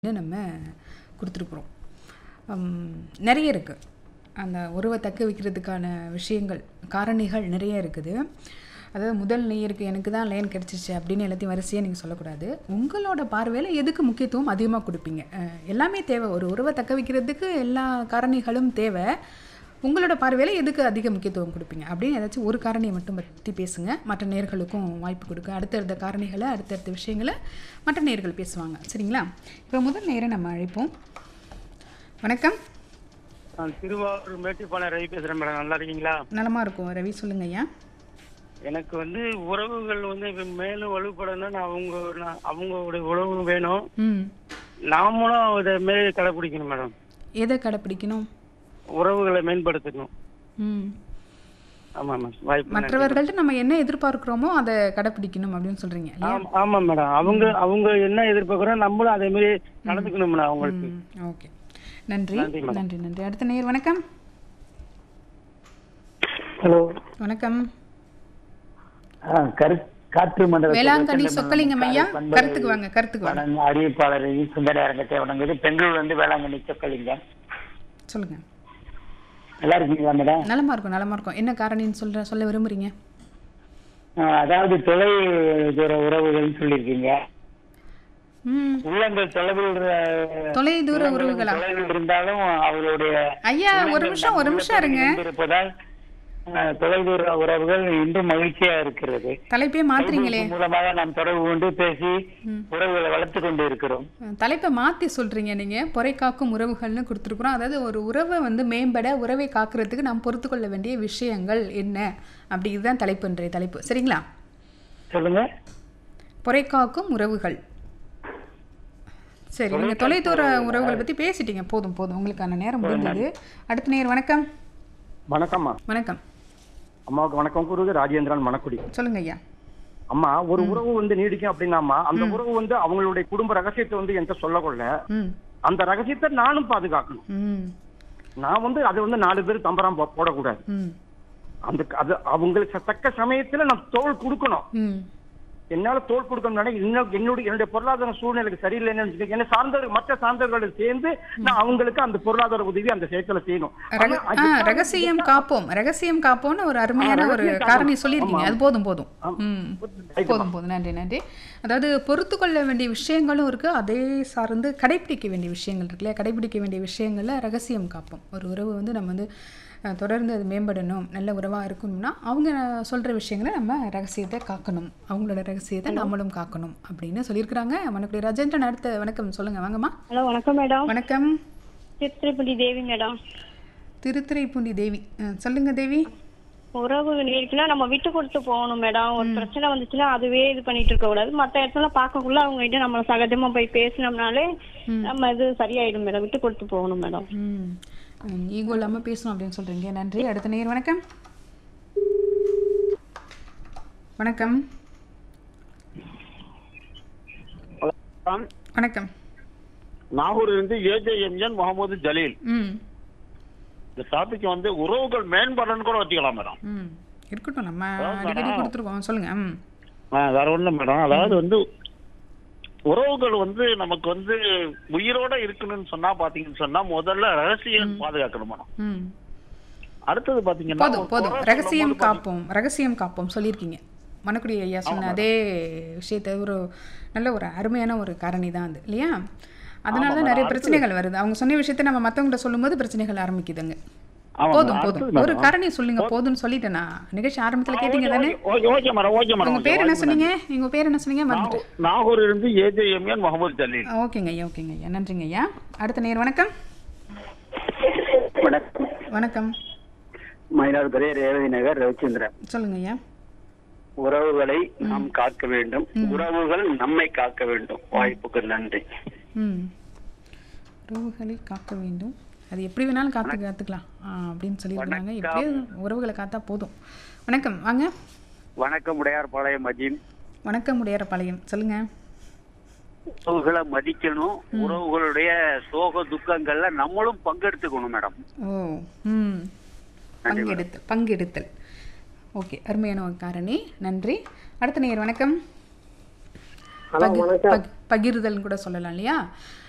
ன்னு நம்ம கொடுத்துருக்குறோம் நிறைய இருக்குது அந்த உறவை தக்க வைக்கிறதுக்கான விஷயங்கள் காரணிகள் நிறைய இருக்குது அதாவது முதல் நேயருக்கு எனக்கு தான் லைன் கிடச்சிச்சு அப்படின்னு எல்லாத்தையும் வரிசையாக நீங்கள் சொல்லக்கூடாது உங்களோட பார்வையில் எதுக்கு முக்கியத்துவம் அதிகமாக கொடுப்பீங்க அஹ், எல்லாமே தேவை ஒரு உறவை தக்க வைக்கிறதுக்கு எல்லா காரணிகளும் தேவை உங்களோட பார்வையில் எதுக்கு அதிக முக்கியத்துவம் கொடுப்பீங்க அப்படின்னு ஏதாச்சும் ஒரு காரணியை மட்டும் பற்றி பேசுங்க மற்ற நேர்களுக்கும் வாய்ப்பு கொடுக்க அடுத்தடுத்த காரணிகளை அடுத்தடுத்த விஷயங்களை மற்ற நேர்கள் பேசுவாங்க சரிங்களா இப்போ முதல் நேரை நம்ம அழைப்போம் வணக்கம் நான் திருவாரூர் மேட்டுப்பாளையம் ரவி பேசுறேன் மேடம் நல்லா இருக்கீங்களா நலமாக இருக்கும் ரவி சொல்லுங்க ஐயா எனக்கு வந்து உறவுகள் வந்து இப்ப மேலும் வலுப்படணும்னா அவங்க நான் அவங்களுடைய உறவு வேணும் ம் நாமளும் இதை மாரி கடைப்பிடிக்கணும் மேடம் எதை கடைப்பிடிக்கணும் உறவுகளை மேம்படுத்தணும் ம் ஆமா மேம் வாய்ப்பு நன்றி. மற்றவர்கள்ட்ட நம்ம என்ன எதிர்பார்க்குறோமோ அதை கடைப்பிடிக்கணும் அப்படின்னு சொல்கிறீங்க இல்லையா ஆமா- ஆமா மேடம் அவங்க அவங்க என்ன எதிர்பார்க்கறோம் நம்மளும் அதே மாதிரி நடந்துக்கணும் மேடம் அவங்களுக்கு ம் ஓகே நன்றி நன்றி, மேடம். நன்றி நன்றி அடுத்த நேர் வணக்கம் ஹலோ வணக்கம் ஆ, கரு காற்று மண்டல வேளாங்கண்ணி சொக்கலிங்கம் ஐயா கருத்துக்கு வாங்க கருத்துக்கு வாங்க வணங்க அறிவிப்பாளர் வி. சுந்தர அரங்கத்தை வணங்குது பெங்களூர்ல இருந்து வேளாங்கண்ணி சொக்கலிங்கம் சொல்லுங்க நல்லா இருக்கீங்களா மேடம் நலமா இருக்கும் நலமா இருக்கும் என்ன காரணின்னு சொல்ற சொல்ல விரும்புறீங்க ஆ, அதாவது தொலை தூர உறவுகள்னு சொல்லியிருக்கீங்க ம் உள்ளங்கள் தொலைவில் இரு- தொலை தூர உறவுகளா தொலைவில் இருந்தாலும் அவருடைய ஐயா ஒரு நிமிஷம் ஒரு நிமிஷம் இருங்க இருப்பதால் தொலைதூர உறவுகள் இன்றும் மகிழ்ச்சியா இருக்கிறது தலைப்பே மாத்துறீங்களே தொலைபேசி மூலமாக நாம் தொடர்பு கொண்டு பேசி உறவுகளை வளர்த்து கொண்டு இருக்கிறோம் தலைப்பை மாத்தி சொல்றீங்க நீங்க பொறை காக்கும் உறவுகள்னு கொடுத்துருக்குறோம் அதாவது ஒரு உறவை வந்து மேம்பட உறவை காக்கிறதுக்கு நாம் பொறுத்து கொள்ள வேண்டிய விஷயங்கள் என்ன அப்படி இதுதான் தலைப்பு இன்றைய தலைப்பு சரிங்களா சொல்லுங்க பொறை காக்கும் உறவுகள் சரி நீங்க தொலைதூர உறவுகளை பத்தி பேசிட்டீங்க போதும் போதும் உங்களுக்கான நேரம் முடிந்தது அடுத்த நேர் வணக்கம் வணக்கம்மா வணக்கம் அம்மாவுக்கு வணக்கம் கூறுவது ராஜேந்திரன் மணக்குடி சொல்லுங்க ஐயா அம்மா ஒரு உறவு வந்து நீடிக்கும் அப்படின்னாம்மா அந்த உறவு வந்து அவங்களுடைய குடும்ப ரகசியத்தை வந்து என்கிட்ட சொல்லக்கொள்ள ம் அந்த ரகசியத்தை நானும் பாதுகாக்கணும் ம் நான் வந்து அதை வந்து நாலு பேர் தம்பரம் போ- போடக்கூடாது ம் அந்த அது அவங்களுக்கு தக்க சமயத்துல நான் தோல் கொடுக்கணும் ம் என்னால தோல் கொடுக்கணும்னா இன்னும் என்னுடைய என்னுடைய பொருளாதார சூழ்நிலைக்கு சரியில்லைன்னு வச்சுக்கோங்க. என்ன சார்ந்தவர்கள் மற்ற சார்ந்தவர்கள் சேர்ந்து நான் அவங்களுக்கு அந்த பொருளாதார உதவி அந்த செயற்களை செய்யணும் ரக- ஆனா, ஆ ரகசியம் காப்போம் ரகசியம் காப்போம்னு ஒரு அருமையான ஒரு ரகசியம் காரணி காப்போம். சொல்லியிருக்கீங்க அது போதும் போதும் ம் ரைட்டுமா. போதும் போதும் நன்றி நன்றி அதாவது பொறுத்து கொள்ள வேண்டிய விஷயங்களும் இருக்குது அதே சார்ந்து கடைபிடிக்க வேண்டிய விஷயங்கள் இருக்கு இல்லையா கடைபிடிக்க வேண்டிய விஷயங்களில் ரகசியம் காப்போம் ஒரு உறவு வந்து நம்ம வந்து அஹ், தொடர்ந்து அது மேம்படணும் நல்ல உறவாக இருக்கணும்னா அவங்க சொல்கிற விஷயங்களை நம்ம ரகசியத்தை காக்கணும் அவங்களோட ரகசியத்தை நம்மளும் காக்கணும் அப்படின்னு சொல்லியிருக்கிறாங்க மணக்குடி ராஜேந்திரன் அடுத்த வணக்கம் சொல்லுங்கள் வாங்கம்மா ஹலோ வணக்கம் மேடம் வணக்கம் திருத்திருப்பதி தேவி மேடம் திருத்துறைப்பூண்டி தேவி அஹ், சொல்லுங்க தேவி உறவு இருக்குன்னா நம்ம விட்டு கொடுத்து போகணும் மேடம் ஒரு பிரச்சனை வந்துச்சுன்னா அதுவே இது பண்ணிட்டு இருக்க கூடாது மத்த இடத்துல பார்க்கக்குள்ள அவங்க கிட்ட நம்ம சகஜமா போய் பேசினோம்னாலே நம்ம இது சரியாயிடும் மேடம் விட்டு கொடுத்து போகணும் மேடம் ம் ஈகோ இல்லாமல் பேசணும் அப்படின்னு சொல்கிறீங்க நன்றி அடுத்த நேர் வணக்கம் வணக்கம் வணக்கம் நாகூர் இருந்து ஏஜேஎம்என் முகமது ஜலீல் ம் இந்த டாபிக் வந்து உறவுகள் மேம்படன்னு கூட வச்சுக்கலாம் மேடம் ம் இருக்கட்டும் நம்ம அடிக்கடி கொடுத்துருக்கோம் சொல்லுங்கள் ம் ஆ, வேற ஒண்ணும் மேடம் அதாவது வந்து உறவுகள் வந்து நமக்கு வந்து உயிரோட இருக்கணும்னு சொன்னா பாத்தீங்கன்னு சொன்னா முதல்ல ரகசியம் பாதுகாக்கணும் மேடம் ம் அடுத்தது பாத்தீங்கன்னா போதும் ஒரு போதும் குறை ரகசியம் சொல்லும்போது காப்போம் ரகசியம் காப்போம் சொல்லியிருக்கீங்க மணக்குடி ஐயா சொன்ன அதே விஷயத்தை ஒரு நல்ல ஒரு அருமையான ஒரு காரணி தான் அது இல்லையா அதனால தான் நிறைய பிரச்சனைகள் வருது அவங்க சொன்ன விஷயத்தை நம்ம மற்றவங்கள்ட்ட சொல்லும்போது பிரச்சனைகள் ஆரம்பிக்குதுங்க ஆமா, போதும் மேடம். போதும் அடுத்தது ஒரு மேடம். காரணி சொல்லுங்க போதும்னு சொல்லிட்டேன் நான் நிகழ்ச்சி ஆரம்பத்துல கேட்டீங்க தானே okay, okay madam okay madam உங்க பேர் என்ன சொன்னீங்க உங்க பேர் என்ன சொன்னீங்க மறந்துட்டேன் நாகூர்- நாகூர் இருந்து ஏஜேஎம்என் முகமது ஜலீல் ஓகேங்க ஐயா ஓகேங்க ஐயா நன்றிங்க ஐயா அடுத்த நேர் வணக்கம் வணக்கம் வணக்கம் மயிலாடுதுறை ரேவதி நகர் ரவிச்சந்திரன் சொல்லுங்க ஐயா உறவுகளை நாம் காக்க வேண்டும் உறவுகள் நம்மை காக்க வேண்டும் வாய்ப்புக்கு நன்றி ம் உறவுகளை காக்க வேண்டும் அது எப்படி வேணாலும் காத்து காத்துக்கலாம் ஆ, அப்படின்னு சொல்லியிருக்கிறாங்க எப்படியே உறவுகளை காத்தா போதும் வணக்கம் வாங்க வணக்கம் உடையார்பாளையம் அஜீம் வணக்கம் உடையாரப்பாளையம் சொல்லுங்க உறவுகளை மதிக்கணும் உறவுகளுடைய சோக துக்கங்கள்ல நம்மளும் பங்கெடுத்துக்கணும் மேடம் ஓ ம் பங்கெடுத்தல் பங்கெடுத்தல் ஓகே அருமையான ஒரு காரணி நன்றி அடுத்த நேர் வணக்கம் பகி- பகி- பகிர்தல்னு கூட சொல்லலாம் இல்லையா